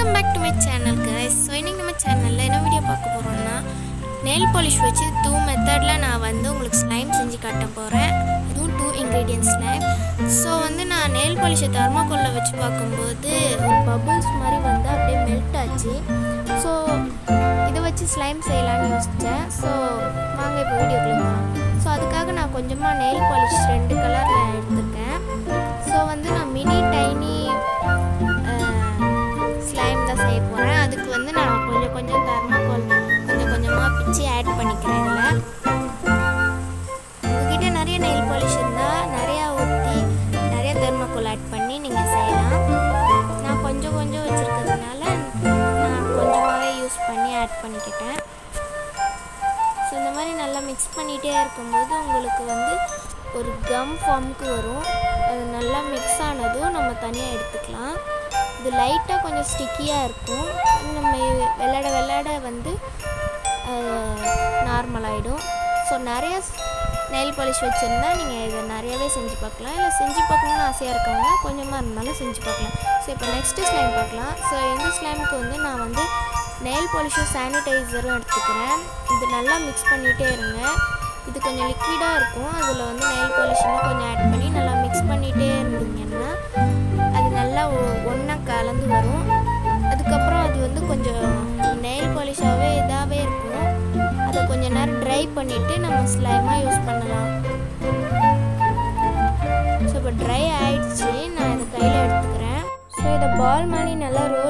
welcome back to my channel guys so இன்னைக்கு நம்ம சேனலில் என்ன வீடியோ பார்க்க போகிறோம்னா நெயில் பாலிஷ் வச்சு டூ மெத்தடில் நான் வந்து உங்களுக்கு ஸ்லைம் செஞ்சு காட்ட போகிறேன் இதுவும் டூ இன்க்ரீடியன்ட் ஸ்லைம் ஸோ வந்து நான் நெயில் பாலிஷை தர்மாக்கோலில் வச்சு பார்க்கும்போது ஒரு பபுள்ஸ் மாதிரி வந்து அப்படியே மெல்ட் ஆச்சு ஸோ இதை வச்சு ஸ்லைம் செய்யலாம்னு யோசித்தேன் ஸோ வாங்க இப்போ வீடியோக்குள்ளே போகலாம் ஸோ அதுக்காக நான் கொஞ்சமாக நெயில் பாலிஷ் ரெண்டு கலரில் எடுத்திருக்கேன் ஸோ வந்து நான் மினி டைனி ஸ்லைம் தான் செய்ய போகிறேன் அதுக்கு வந்து நான் கொஞ்சம் கொஞ்சம் தர்மாக்கோல் கொஞ்சம் கொஞ்சமாக பிச்சு ஆட் பண்ணிக்கிறேன் இதில் உங்ககிட்ட நிறைய நெயில் பாலிஷ் இருந்தால் நிறையா ஊற்றி நிறைய தெர்மாக்கோல் ஆட் பண்ணி நீங்கள் செய்யலாம் நான் கொஞ்சம் கொஞ்சம் வச்சுருக்கிறதுனால நான் கொஞ்சமாகவே யூஸ் பண்ணி ஆட் பண்ணிக்கிட்டேன் ஸோ இந்த மாதிரி நல்லா மிக்ஸ் பண்ணிகிட்டே இருக்கும்போது உங்களுக்கு வந்து ஒரு கம் ஃபார்முக்கு வரும் அது நல்லா மிக்ஸ் ஆனதும் நம்ம தனியாக எடுத்துக்கலாம் இது லைட்டாக கொஞ்சம் ஸ்டிக்கியாக இருக்கும் அது நம்ம விளாட விளாட வந்து நார்மல் ஆகிடும் ஸோ நிறைய நெயில் பாலிஷ் வச்சுருந்தா நீங்கள் இதை நிறையவே செஞ்சு பார்க்கலாம் இல்லை செஞ்சு பார்க்கணுன்னு ஆசையாக இருக்கவங்க கொஞ்சமாக இருந்தாலும் செஞ்சு பார்க்கலாம் ஸோ இப்போ நெக்ஸ்ட்டு ஸ்லைம் பார்க்கலாம் ஸோ இந்த ஸ்லைமுக்கு வந்து நான் வந்து நெயில் பாலிஷும் சானிடைசரும் எடுத்துக்கிறேன் இது நல்லா மிக்ஸ் பண்ணிகிட்டே இருங்க இது கொஞ்சம் லிக்விடாக இருக்கும் அதில் வந்து நெயில் பாலிஷும் கொஞ்சம் ஆட் பண்ணி நல்லா மிக்ஸ் பண்ணிகிட்டே இருந்தீங்கன்னா அது நல்லா ஒன்றா கலந்து வரும் அதுக்கப்புறம் அது வந்து கொஞ்சம் நெயில் பாலிஷாகவே இதாகவே இருக்கும் அதை கொஞ்சம் நேரம் ட்ரை பண்ணிவிட்டு நம்ம ஸ்லைமாக யூஸ் பண்ணலாம் ஸோ இப்போ ட்ரை ஆயிடுச்சு நான் இதை கையில் எடுத்துக்கிறேன் ஸோ இதை பால் மாதிரி நல்லா ரோ